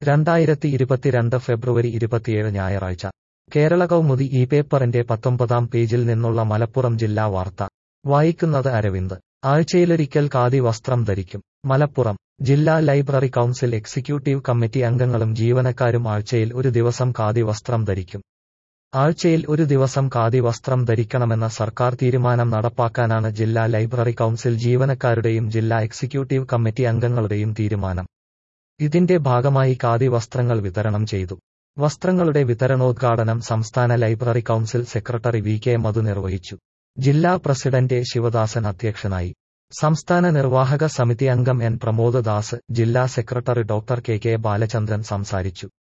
രണ്ടായിരത്തി ഇരുപത്തിരണ്ട് ഫെബ്രുവരി ഇരുപത്തിയേഴ് ഞായറാഴ്ച കേരള കൗമുദി ഈ പേപ്പറിന്റെ പത്തൊമ്പതാം പേജിൽ നിന്നുള്ള മലപ്പുറം ജില്ലാ വാർത്ത വായിക്കുന്നത് അരവിന്ദ് ആഴ്ചയിലൊരിക്കൽ ഖാദി വസ്ത്രം ധരിക്കും മലപ്പുറം ജില്ലാ ലൈബ്രറി കൗൺസിൽ എക്സിക്യൂട്ടീവ് കമ്മിറ്റി അംഗങ്ങളും ജീവനക്കാരും ആഴ്ചയിൽ ഒരു ദിവസം ഖാദി വസ്ത്രം ധരിക്കും ആഴ്ചയിൽ ഒരു ദിവസം ഖാദി വസ്ത്രം ധരിക്കണമെന്ന സർക്കാർ തീരുമാനം നടപ്പാക്കാനാണ് ജില്ലാ ലൈബ്രറി കൗൺസിൽ ജീവനക്കാരുടെയും ജില്ലാ എക്സിക്യൂട്ടീവ് കമ്മിറ്റി അംഗങ്ങളുടെയും തീരുമാനം ഇതിന്റെ ഭാഗമായി ഖാദി വസ്ത്രങ്ങൾ വിതരണം ചെയ്തു വസ്ത്രങ്ങളുടെ വിതരണോദ്ഘാടനം സംസ്ഥാന library council secretary V K Madhu നിർവഹിച്ചു ജില്ലാ പ്രസിഡന്റ് എ ശിവദാസൻ അധ്യക്ഷനായി സംസ്ഥാന നിർവാഹക സമിതി അംഗം എൻ പ്രമോദ് ദാസ് ജില്ലാ secretary doctor K K Balachandran സംസാരിച്ചു